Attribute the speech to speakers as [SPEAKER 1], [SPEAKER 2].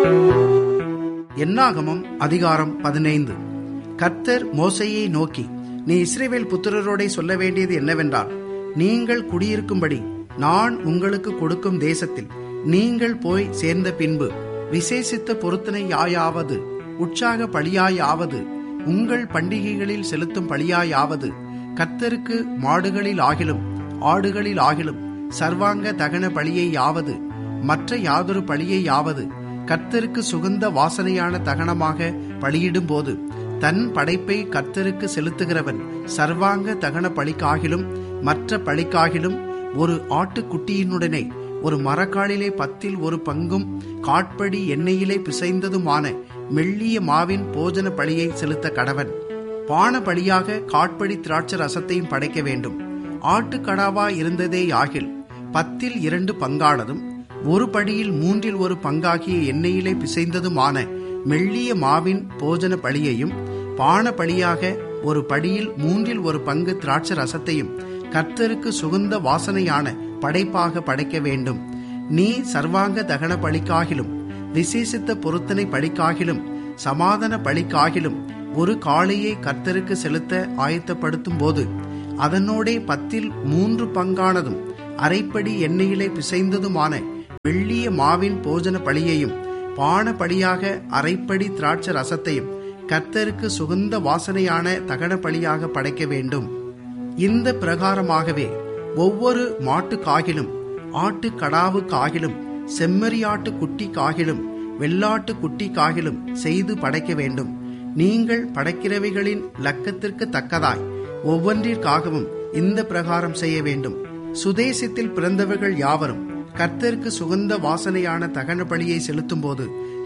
[SPEAKER 1] என்னாகமம் அதிகாரம் பதினைந்து கர்த்தர் மோசையை நோக்கி நீ இஸ்ரேவேல் புத்திரரோடே சொல்ல வேண்டியது என்னவென்றால் நீங்கள் குடியிருக்கும்படி நான் உங்களுக்கு கொடுக்கும் தேசத்தில் நீங்கள் போய் சேர்ந்த பின்பு விசேஷித்த பொருத்தனை யாயாவது உற்சாக பழியாயாவது உங்கள் பண்டிகைகளில் செலுத்தும் பழியாயாவது கர்த்தருக்கு மாடுகளில் ஆகிலும் ஆடுகளில் ஆகிலும் சர்வாங்க தகன பழியை யாவது மற்ற யாதொரு பழியை யாவது கர்த்தருக்கு சுகந்த வாசனையான தகனமாக பலியிடும் போது தன் படைப்பை கர்த்தருக்கு செலுத்துகிறவன் சர்வாங்க தகன பழிக்காகிலும் மற்ற பழிக்காகிலும் ஒரு ஆட்டுக்குட்டியினுடனே ஒரு மரக்காலிலே பத்தில் ஒரு பங்கும் காட்படி எண்ணெயிலே பிசைந்ததுமான மெல்லிய மாவின் போஜன பழியை செலுத்த கடவன் பான பழியாக காட்படி திராட்சை ரசத்தையும் படைக்க வேண்டும் ஆட்டுக்கடாவா இருந்ததே யாகில் பத்தில் இரண்டு பங்கானதும் ஒரு படியில் மூன்றில் ஒரு பங்காகிய எண்ணெயிலே பிசைந்ததுமான மெல்லிய மாவின் போஜன பழியையும் பான பழியாக ஒரு படியில் மூன்றில் ஒரு பங்கு திராட்சை ரசத்தையும் கர்த்தருக்கு சுகந்த வாசனையான படைப்பாக படைக்க வேண்டும் நீ சர்வாங்க தகன பழிக்காகிலும் விசேஷித்த பொருத்தனை பழிக்காகிலும் சமாதான பழிக்காகிலும் ஒரு காளையை கர்த்தருக்கு செலுத்த ஆயத்தப்படுத்தும் போது அதனோடே பத்தில் மூன்று பங்கானதும் அரைப்படி எண்ணெயிலே பிசைந்ததுமான வெள்ளிய மாவின் போஜன பழியையும் பான பழியாக அரைப்படி திராட்சை ரசத்தையும் கர்த்தருக்கு சுகந்த வாசனையான தகன பழியாக படைக்க வேண்டும் இந்த பிரகாரமாகவே ஒவ்வொரு மாட்டுக்காகிலும் ஆட்டு கடாவுக்காகிலும் செம்மறியாட்டு குட்டிக்காகிலும் வெள்ளாட்டு குட்டிக்காகிலும் செய்து படைக்க வேண்டும் நீங்கள் படைக்கிறவைகளின் லக்கத்திற்கு தக்கதாய் ஒவ்வொன்றிற்காகவும் இந்த பிரகாரம் செய்ய வேண்டும் சுதேசத்தில் பிறந்தவர்கள் யாவரும் கர்த்தருக்கு சுகந்த வாசனையான தகன பலியை செலுத்தும் போது